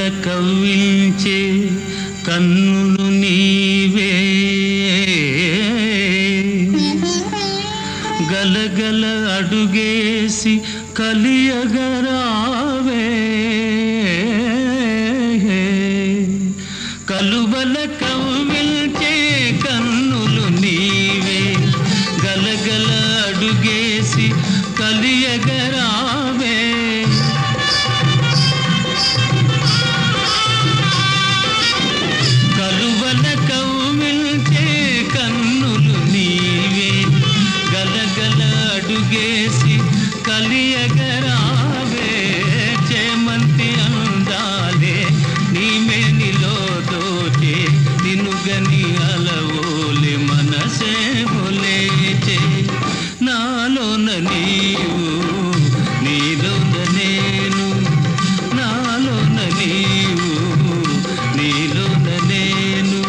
కవ్వించే కన్నులు నీవే గలగల అడుగేసి కలియగరావే కలుబల కవ్విల్చే కన్నులు నీవే గలగల అడుగేసి కలియగరావే కలువల కౌమిల్చే కన్నులు నీవే గలగల అడుగేసి కలియగరావే చేమంతి అందాలే నీమెనిలో దోచే నినుగని అలవోలే మనసే మొలేచే నాలోన నీవు నీలోన నేను నాలోన నీవు నీలోన నేను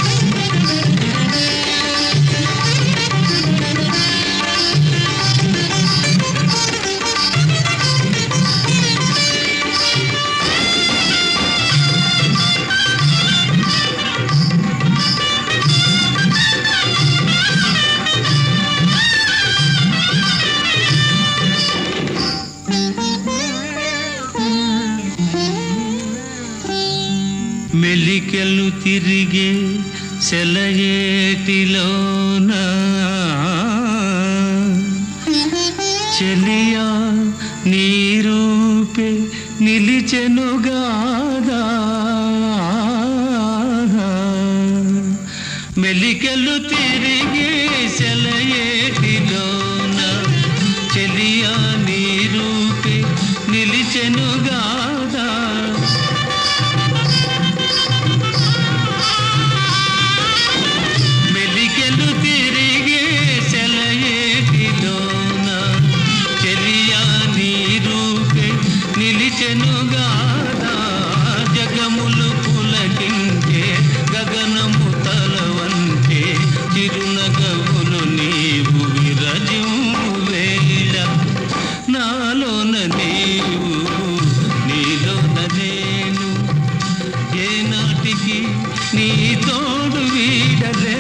మెలికెలు తిరిగే సెలయేటిలోన చెలియా నీరూపే నిలిచెనుగాదా మెలికెలు తిరిగే సెలయేటిలోన చెలియా నీరూపే నిలిచెనుగాదా మెలికెలు తిరిగే సెలయేటిలోన చెలియా నీ రూపే నిలిచెనుగాదా జగములు పులకించే గగనము తలవంటే చిరునగవులు నీవు విరజిము వేళ నాలోన నీవు నీలోన నేను ఏనాటికి నీ తోడు వీడలే